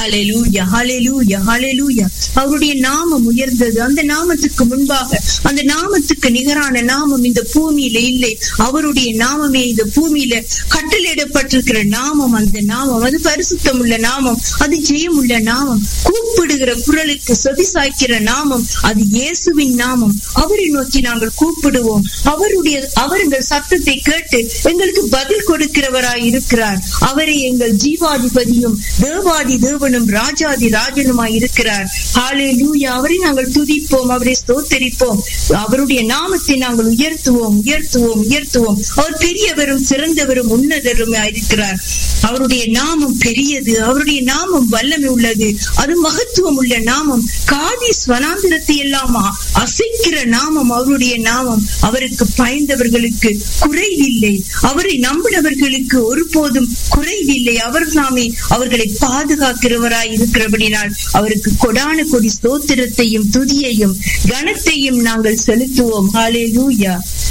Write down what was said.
ஹalleluya ஹalleluya ஹalleluya அவருடைய நாமம் உயர்ந்தது அந்த நாமத்துக்கு முன்பாக அந்த நாமத்துக்கு நிகரான நாமம் இந்த பூமியில இல்லை அவருடைய நாமமே இந்த பூமியில கட்டளையிடப்பட்டிருக்கிற நாமம் அந்த நாமம் அது பரிசுத்தம் உள்ள நாமம் அது ஜெயம் உள்ள நாமம் கூப்பிடுகிற குரலுக்கு செவி சாய்க்கிற நாமம் அது இயேசுவின் நாமம் அவரை நோக்கி நாங்கள் கூப்பிடுவோம் அவருடைய அவர் எங்கள் சத்தத்தை கேட்டு எங்களுக்கு பதில் கொடுக்கிறவராய் இருக்கிறார் அவரை எங்கள் ஜீவாதிபதியும் தேவாதி தேவனும் ராஜாதி ராஜனுமாய் இருக்கிறார் ஹாலே லூயா அவரை நாங்கள் துதிப்போம் அவரை ஸ்தோத்தரிப்போம் அவருடைய நாமத்தை நாங்கள் உயர்த்துவோம் உயர்த்துவோம் உயர்த்துவோம் அவர் பெரியவரும் சிறந்தவரும் உன்னதரும் இருக்கிறார் அவருடைய நாமம் பெரியது அவருடைய நாமம் வல்லமை உள்ளது அது மகத்துவம் உள்ள நாமம் காதி ஸ்வனாந்திரத்தை எல்லாம் அசைக்கிற நாமம் அவருடைய நாமம் அவருக்கு பயந்தவர்களுக்கு குறைவில்லை அவரை நம்பினவர்களுக்கு ஒருபோதும் குறைவில்லை அவர் நாமே அவர்களை பாதுகாக்கிறவராய் இருக்கிறபடினால் அவருக்கு கொடான கொடி ஸ்தோத்திரத்தையும் துதியையும் கனத்தையும் நாங்கள் செலுத்துவோம் ஹாலே லூயா